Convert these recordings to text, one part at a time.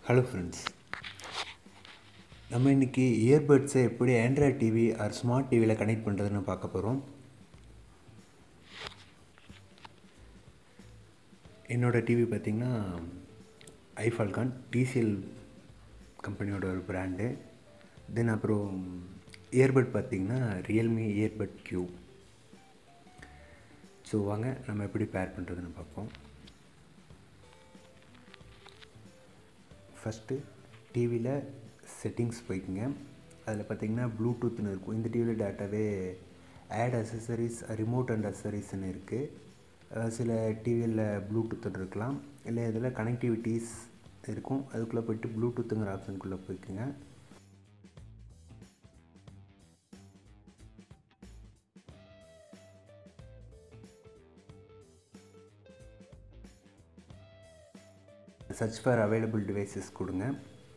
hello friends நம்ம இன்றைக்கி இயர்பட்ஸை எப்படி ஆண்ட்ராய்ட் டிவி ஆர் ஸ்மார்ட் டிவியில் கனெக்ட் பண்ணுறதுன்னு பார்க்க போகிறோம் என்னோடய டிவி பார்த்திங்கன்னா ஐஃபால்கான் டிசிஎல் கம்பெனியோட ஒரு பிராண்டு தென் அப்புறம் இயர்பட் பார்த்திங்கன்னா ரியல்மி இயர்பட் க்யூ ஸோ வாங்க நம்ம எப்படி பேர் பண்ணுறதுன்னு பார்ப்போம் ஃபஸ்ட்டு டிவியில் செட்டிங்ஸ் போய்க்குங்க அதில் பார்த்தீங்கன்னா ப்ளூடூத்னு இருக்கும் இந்த டிவியில் டேட்டாவே ஆட் அசசரிஸ் ரிமோட் அண்ட் அசசரிஸ்னு இருக்குது சில டிவியில் ப்ளூடூத் இருக்கலாம் இல்லை இதில் கனெக்டிவிட்டிஸ் இருக்கும் அதுக்குள்ளே போய்ட்டு ப்ளூடூத்துங்கிற ஆப்ஷனுக்குள்ளே போய்க்குங்க சர்ச் ஃபார் அவைலபிள் டிவைசஸ் கொடுங்க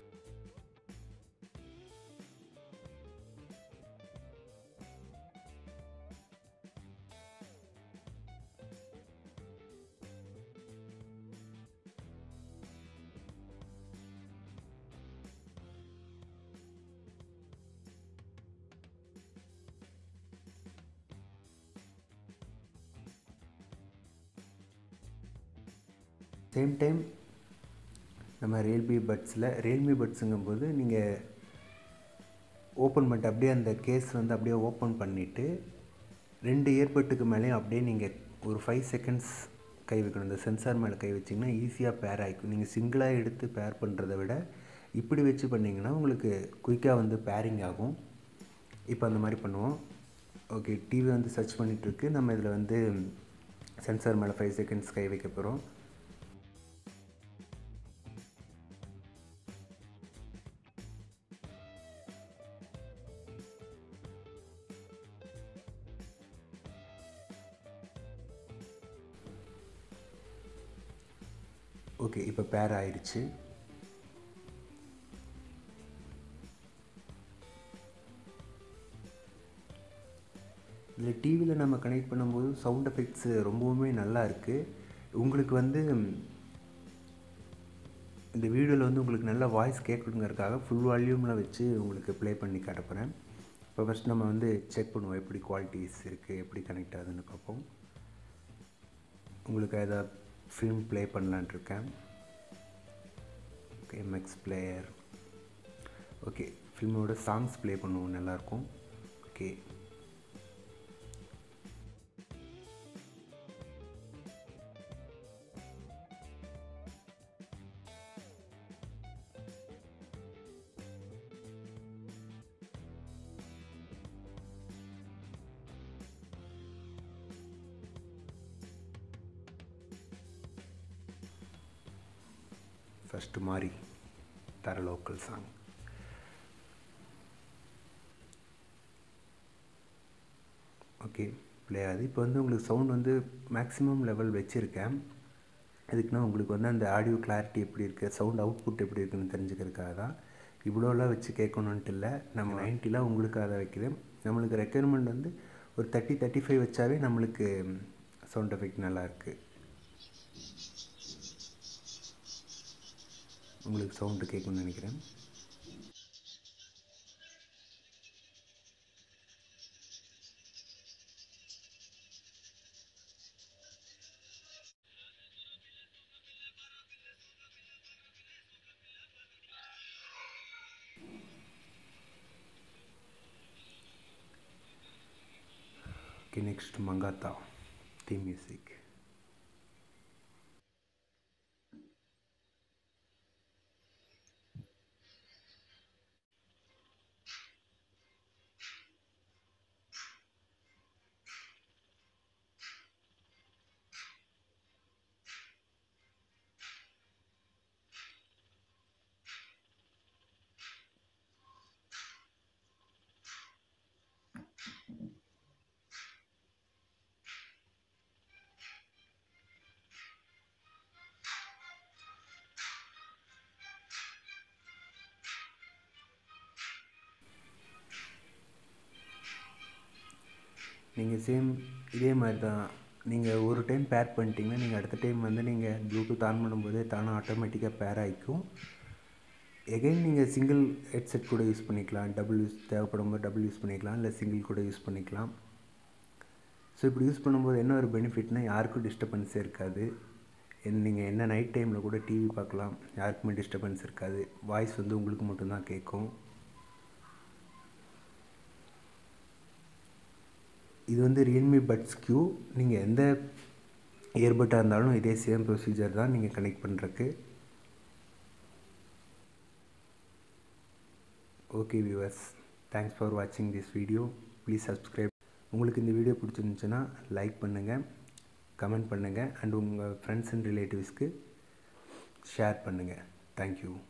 சேம் டைம் நம்ம ரியல்மி பட்ஸில் ரியல்மி பட்ஸுங்கும்போது நீங்கள் ஓப்பன் பண்ணிட்டு அப்படியே அந்த கேஸ் வந்து அப்படியே ஓப்பன் பண்ணிவிட்டு ரெண்டு இயர்பட்டுக்கு மேலேயும் அப்படியே நீங்கள் ஒரு ஃபைவ் செகண்ட்ஸ் கை வைக்கணும் இந்த சென்சார் மேலே கை வச்சிங்கன்னா ஈஸியாக பேர் ஆகிக்கும் நீங்கள் சிங்கிளாக எடுத்து பேர் பண்ணுறத விட இப்படி வச்சு பண்ணிங்கன்னா உங்களுக்கு குயிக்காக வந்து பேரிங் ஆகும் இப்போ அந்த மாதிரி பண்ணுவோம் ஓகே டிவி வந்து சர்ச் பண்ணிகிட்ருக்கு நம்ம இதில் வந்து சென்சார் மேலே ஃபைவ் செகண்ட்ஸ் கை வைக்க போகிறோம் ஓகே இப்போ பேர் ஆயிடுச்சு இதில் டிவியில் நம்ம கனெக்ட் பண்ணும்போது சவுண்ட் எஃபெக்ட்ஸ் ரொம்பவுமே நல்லா இருக்குது உங்களுக்கு வந்து இந்த வீடியோவில் வந்து உங்களுக்கு நல்ல வாய்ஸ் கேட்கணுங்கிறதுக்காக ஃபுல் வால்யூமில் வச்சு உங்களுக்கு ப்ளே பண்ணி காட்டப்போகிறேன் இப்போ ஃபஸ்ட் நம்ம வந்து செக் பண்ணுவோம் எப்படி குவாலிட்டிஸ் இருக்குது எப்படி கனெக்ட் ஆகுதுன்னு பார்ப்போம் உங்களுக்கு எதாவது ஃபிலிம் ப்ளே பண்ணலான் இருக்கேன் ஓகே எம்எக்ஸ் பிளேயர் ஓகே ஃபில்மோட சாங்ஸ் ப்ளே பண்ணுவோம் நல்லாயிருக்கும் ஓகே ஃபஸ்ட்டு மாறி தர லோக்கல் சாங் ஓகே ப்ளே ஆகுது இப்போ வந்து உங்களுக்கு சவுண்ட் வந்து மேக்ஸிமம் லெவல் வச்சுருக்கேன் அதுக்குன்னா உங்களுக்கு வந்து அந்த ஆடியோ கிளாரிட்டி எப்படி இருக்குது சவுண்ட் அவுட்புட் எப்படி இருக்குன்னு தெரிஞ்சுக்கிறதுக்காக தான் இவ்வளோலாம் வச்சு கேட்கணுன்ட்டு இல்லை நம்ம நைன்ட்டிலாம் உங்களுக்காக தான் வைக்கிறேன் நம்மளுக்கு ரெக்குயர்மெண்ட் வந்து ஒரு தேர்ட்டி தேர்ட்டி ஃபைவ் வச்சாவே நம்மளுக்கு சவுண்ட் எஃபெக்ட் நல்லாயிருக்கு உங்களுக்கு சவுண்டு கேட்கும்னு நினைக்கிறேன் okay next Mankatha theme music நீங்கள் சேம் இதே மாதிரி தான் நீங்கள் ஒரு டைம் பேர் பண்ணிட்டீங்கன்னா நீங்கள் அடுத்த டைம் வந்து நீங்கள் ப்ளூடூத் ஆன் பண்ணும்போதே தானே ஆட்டோமேட்டிக்காக பேர் ஆகிக்கும் எகைன் நீங்கள் சிங்கிள் ஹெட்செட் கூட யூஸ் பண்ணிக்கலாம் டபுள் யூஸ் தேவைப்படும் போது டபுள் யூஸ் பண்ணிக்கலாம் இல்லை சிங்கிள் கூட யூஸ் பண்ணிக்கலாம் ஸோ இப்படி யூஸ் பண்ணும்போது என்ன ஒரு பெனிஃபிட்னா யாருக்கும் டிஸ்டர்பன்ஸே இருக்காது நீங்கள் என்ன நைட் டைமில் கூட டிவி பார்க்கலாம் யாருக்குமே டிஸ்டர்பன்ஸ் இருக்காது வாய்ஸ் வந்து உங்களுக்கு மட்டும்தான் கேட்கும் இது வந்து ரியல்மி பட்ஸ் க்யூ நீங்கள் எந்த இயர்பட்டாக இருந்தாலும் இதே சேம் ப்ரொசீஜர் தான் நீங்கள் கனெக்ட் பண்ணுறக்கு ஓகே வியூவர்ஸ் தேங்க்ஸ் ஃபார் வாட்சிங் திஸ் வீடியோ ப்ளீஸ் சப்ஸ்கிரைப் உங்களுக்கு இந்த வீடியோ பிடிச்சிருந்துச்சுன்னா லைக் பண்ணுங்கள் கமெண்ட் பண்ணுங்கள் அண்ட் உங்கள் ஃப்ரெண்ட்ஸ் அண்ட் ரிலேட்டிவ்ஸ்க்கு ஷேர் பண்ணுங்கள் தேங்க்யூ